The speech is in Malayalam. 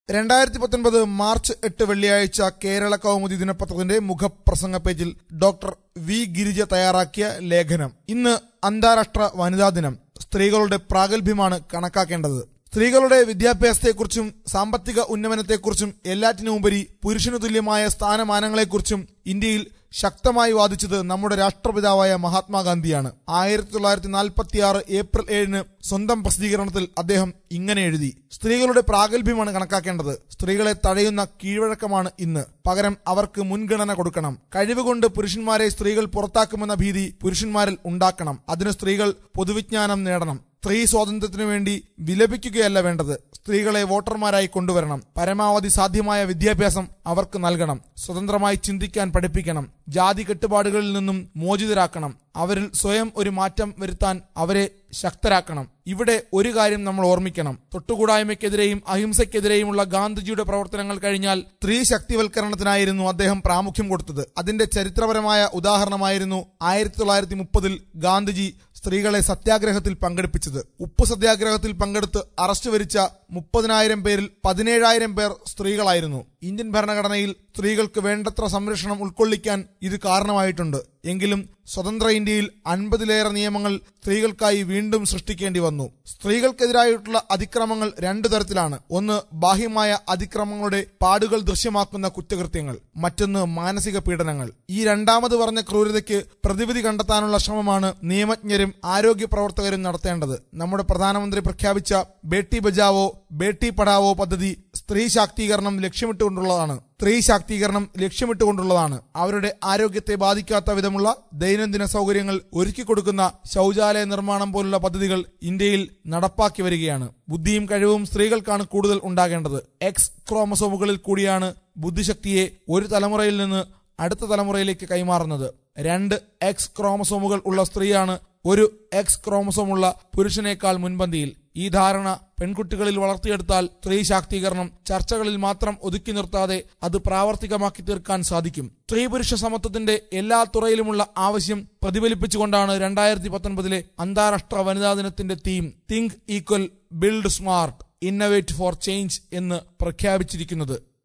രണ്ടായിരത്തി പത്തൊൻപത് മാർച്ച് എട്ട് വെള്ളിയാഴ്ച കേരള കൗമുദി ദിനപത്രത്തിന്റെ മുഖപ്രസംഗ പേജിൽ ഡോക്ടർ വി ഗിരിജ തയ്യാറാക്കിയ ലേഖനം ഇന്ന് അന്താരാഷ്ട്ര വനിതാ ദിനം സ്ത്രീകളുടെ പ്രാഗൽഭ്യമാണ് കണക്കാക്കേണ്ടത് സ്ത്രീകളുടെ വിദ്യാഭ്യാസത്തെക്കുറിച്ചും സാമ്പത്തിക ഉന്നമനത്തെക്കുറിച്ചും എല്ലാറ്റിനുമുപരി പുരുഷനു തുല്യമായ സ്ഥാനമാനങ്ങളെക്കുറിച്ചും ഇന്ത്യയിൽ ശക്തമായി വാദിച്ചത് നമ്മുടെ രാഷ്ട്രപിതാവായ മഹാത്മാഗാന്ധിയാണ് ആയിരത്തി തൊള്ളായിരത്തി നാൽപ്പത്തി ആറ് ഏപ്രിൽ ഏഴിന് സ്വന്തം പ്രസിദ്ധീകരണത്തിൽ അദ്ദേഹം ഇങ്ങനെ എഴുതി സ്ത്രീകളുടെ പ്രാഗൽഭ്യമാണ് കണക്കാക്കേണ്ടത് സ്ത്രീകളെ തടയുന്ന കീഴ്വഴക്കമാണ് ഇന്ന് പകരം അവർക്ക് മുൻഗണന കൊടുക്കണം കഴിവുകൊണ്ട് പുരുഷന്മാരെ സ്ത്രീകൾ പുറത്താക്കുമെന്ന ഭീതി പുരുഷന്മാരിൽ ഉണ്ടാക്കണം അതിന് സ്ത്രീകൾ പൊതുവിജ്ഞാനം നേടണം സ്ത്രീ സ്വാതന്ത്ര്യത്തിനു വേണ്ടി വിലപിക്കുകയല്ല വേണ്ടത് സ്ത്രീകളെ വോട്ടർമാരായി കൊണ്ടുവരണം പരമാവധി സാധ്യമായ വിദ്യാഭ്യാസം അവർക്ക് നൽകണം സ്വതന്ത്രമായി ചിന്തിക്കാൻ പഠിപ്പിക്കണം ജാതി കെട്ടുപാടുകളിൽ നിന്നും മോചിതരാക്കണം അവരിൽ സ്വയം ഒരു മാറ്റം വരുത്താൻ അവരെ ശക്തരാക്കണം ഇവിടെ ഒരു കാര്യം നമ്മൾ ഓർമ്മിക്കണം തൊട്ടുകൂടായ്മയ്ക്കെതിരെയും അഹിംസയ്ക്കെതിരെയുമുള്ള ഗാന്ധിജിയുടെ പ്രവർത്തനങ്ങൾ കഴിഞ്ഞാൽ സ്ത്രീ ശക്തിവൽക്കരണത്തിനായിരുന്നു അദ്ദേഹം പ്രാമുഖ്യം കൊടുത്തത് അതിന്റെ ചരിത്രപരമായ ഉദാഹരണമായിരുന്നു ആയിരത്തി തൊള്ളായിരത്തി മുപ്പതിൽ ഗാന്ധിജി സ്ത്രീകളെ സത്യാഗ്രഹത്തിൽ പങ്കെടുപ്പിച്ചത് ഉപ്പ് സത്യാഗ്രഹത്തിൽ പങ്കെടുത്ത് അറസ്റ്റ് വരിച്ച മുപ്പതിനായിരം പേരിൽ പതിനേഴായിരം പേർ സ്ത്രീകളായിരുന്നു ഇന്ത്യൻ ഭരണഘടനയിൽ സ്ത്രീകൾക്ക് വേണ്ടത്ര സംരക്ഷണം ഉൾക്കൊള്ളിക്കാൻ ഇത് കാരണമായിട്ടുണ്ട് എങ്കിലും സ്വതന്ത്ര ഇന്ത്യയിൽ അൻപതിലേറെ നിയമങ്ങൾ സ്ത്രീകൾക്കായി വീണ്ടും സൃഷ്ടിക്കേണ്ടി വന്നു സ്ത്രീകൾക്കെതിരായിട്ടുള്ള അതിക്രമങ്ങൾ രണ്ടു തരത്തിലാണ് ഒന്ന് ബാഹ്യമായ അതിക്രമങ്ങളുടെ പാടുകൾ ദൃശ്യമാക്കുന്ന കുറ്റകൃത്യങ്ങൾ മറ്റൊന്ന് മാനസിക പീഡനങ്ങൾ ഈ രണ്ടാമത് പറഞ്ഞ ക്രൂരതയ്ക്ക് പ്രതിവിധി കണ്ടെത്താനുള്ള ശ്രമമാണ് നിയമജ്ഞരും ആരോഗ്യ പ്രവർത്തകരും നടത്തേണ്ടത് നമ്മുടെ പ്രധാനമന്ത്രി പ്രഖ്യാപിച്ച ബേട്ടി ബചാവോ ബേട്ടി പഠാവോ പദ്ധതി സ്ത്രീ ശാക്തീകരണം ലക്ഷ്യമിട്ടുകൊണ്ടുള്ളതാണ് സ്ത്രീ ശാക്തീകരണം ലക്ഷ്യമിട്ടുകൊണ്ടുള്ളതാണ് അവരുടെ ആരോഗ്യത്തെ ബാധിക്കാത്ത വിധമുള്ള ദൈനംദിന സൗകര്യങ്ങൾ ഒരുക്കി കൊടുക്കുന്ന ശൗചാലയ നിർമ്മാണം പോലുള്ള പദ്ധതികൾ ഇന്ത്യയിൽ നടപ്പാക്കി വരികയാണ് ബുദ്ധിയും കഴിവും സ്ത്രീകൾക്കാണ് കൂടുതൽ ഉണ്ടാകേണ്ടത് എക്സ് ക്രോമസോമുകളിൽ കൂടിയാണ് ബുദ്ധിശക്തിയെ ഒരു തലമുറയിൽ നിന്ന് അടുത്ത തലമുറയിലേക്ക് കൈമാറുന്നത് രണ്ട് എക്സ് ക്രോമസോമുകൾ ഉള്ള സ്ത്രീയാണ് ഒരു എക്സ് ക്രോമസോമുള്ള പുരുഷനേക്കാൾ മുൻപന്തിയിൽ ഈ ധാരണ പെൺകുട്ടികളിൽ വളർത്തിയെടുത്താൽ സ്ത്രീ ശാക്തീകരണം ചർച്ചകളിൽ മാത്രം ഒതുക്കി നിർത്താതെ അത് പ്രാവർത്തികമാക്കി തീർക്കാൻ സാധിക്കും സ്ത്രീ പുരുഷ സമത്വത്തിന്റെ എല്ലാ തുറയിലുമുള്ള ആവശ്യം പ്രതിഫലിപ്പിച്ചുകൊണ്ടാണ് രണ്ടായിരത്തി പത്തൊൻപതിലെ അന്താരാഷ്ട്ര വനിതാ ദിനത്തിന്റെ theme think equal build smart innovate for change എന്ന് പ്രഖ്യാപിച്ചിരിക്കുന്നത്